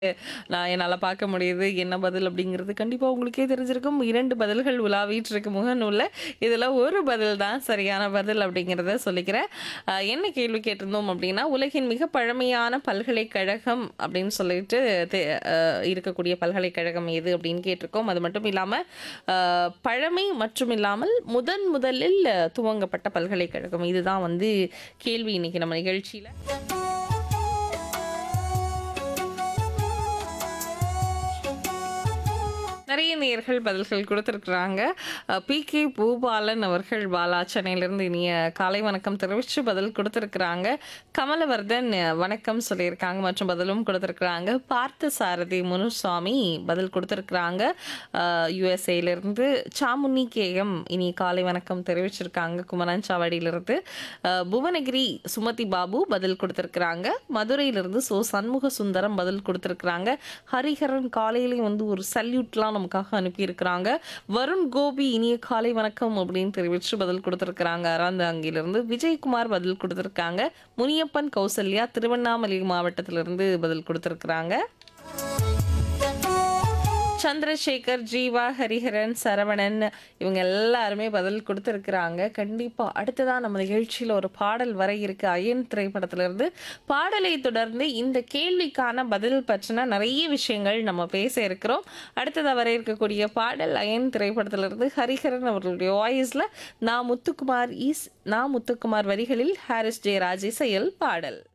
நான் என்னால பார்க்க முடியுது. என்ன பதில் அப்படிங்கிறது கண்டிப்பா உங்களுக்கே தெரிஞ்சிருக்கும். 2 பதில்கள் உலாவிட்டு இருக்கு முகநூல்ல. இதுல ஒரு பதில் தான் சரியான பதில் அப்படிங்கிறத சொல்லிக்கிறேன். அ என்ன கேள்வி கேட்டிருந்தோம் அப்படின்னா, உலகின் மிக பழமையான பல்கலைக்கழகம் அப்படின்னு சொல்லிட்டு தெ அ இருக்கக்கூடிய பல்கலைக்கழகம் எது அப்படின்னு கேட்டிருக்கோம். அது மட்டும் இல்லாம, அ பழமை மற்றும் இல்லாமல் முதன் முதலில் துவங்கப்பட்ட பல்கலைக்கழகம். இதுதான் வந்து கேள்வி இன்னைக்கு நம்ம நிகழ்ச்சியில. நிறைய நேயர்கள் பதில்கள் குடுத்திருக்கிறாங்க. அ பி.கே. பூபாலன் அவர்கள் பாலா சென்னையிலிருந்து இனிய காலை வணக்கம் தெரிவிச்சு பதில் குடுத்திருக்கிறாங்க. கமலவர்தன் வணக்கம் சொல்லியிருக்காங்க மற்றும் பதிலும் குடுத்திருக்கிறாங்க. பார்த்தசாரதி முனுசாமி பதில் குடுத்திருக்கிறாங்க. அ யுஎஸ்ஏலிருந்து சாமுண்ணி கே.எம். இனிய காலை வணக்கம் தெரிவிச்சிருக்காங்க குமரன்சாவடியிலிருந்து. அ புவனகிரி சுமதி பாபு பதில் குடுத்திருக்கிறாங்க. மதுரையிலிருந்து சோ. சண்முக சுந்தரம் பதில் குடுத்திருக்கிறாங்க. ஹரிஹரன் காலையிலே வந்து ஒரு சல்யூட்லாம் நமக்காக அனுப்பியிருக்கிறாங்க. வருண் கோபி இனிய காலை வணக்கம் அப்படின்னு தெரிவிச்சு பதில் குடுத்திருக்கிறாங்க. அறந்தாங்கியிலிருந்து. விஜயகுமார் பதில் குடுத்திருக்காங்க. முனியப்பன் கௌசல்யா திருவண்ணாமலை மாவட்டத்திலிருந்து பதில் குடுத்திருக்கிறாங்க. சந்திரசேகர், ஜீவா, ஹரிஹரன், சரவணன் இவங்க எல்லாருமே பதில் குடுத்திருக்கிறாங்க. கண்டிப்பா அடுத்ததா நம்ம நிகழ்ச்சியில ஒரு பாடல் வர இருக்கு. அயன் திரைப்படத்திலிருந்து. பாடலை தொடர்ந்து இந்த கேள்விக்கான பதில் பற்றின நிறைய விஷயங்கள் நம்ம பேச இருக்கிறோம். அடுத்ததா வர இருக்கக்கூடிய பாடல் அயன் திரைப்படத்திலிருந்து ஹரிஹரன் அவர்களுடைய வாய்ஸ்ல நா. முத்துக்குமார் இஸ் நா. முத்துக்குமார் வரிகளில் ஹாரிஸ் ஜெயராஜ் இசையில் பாடல்.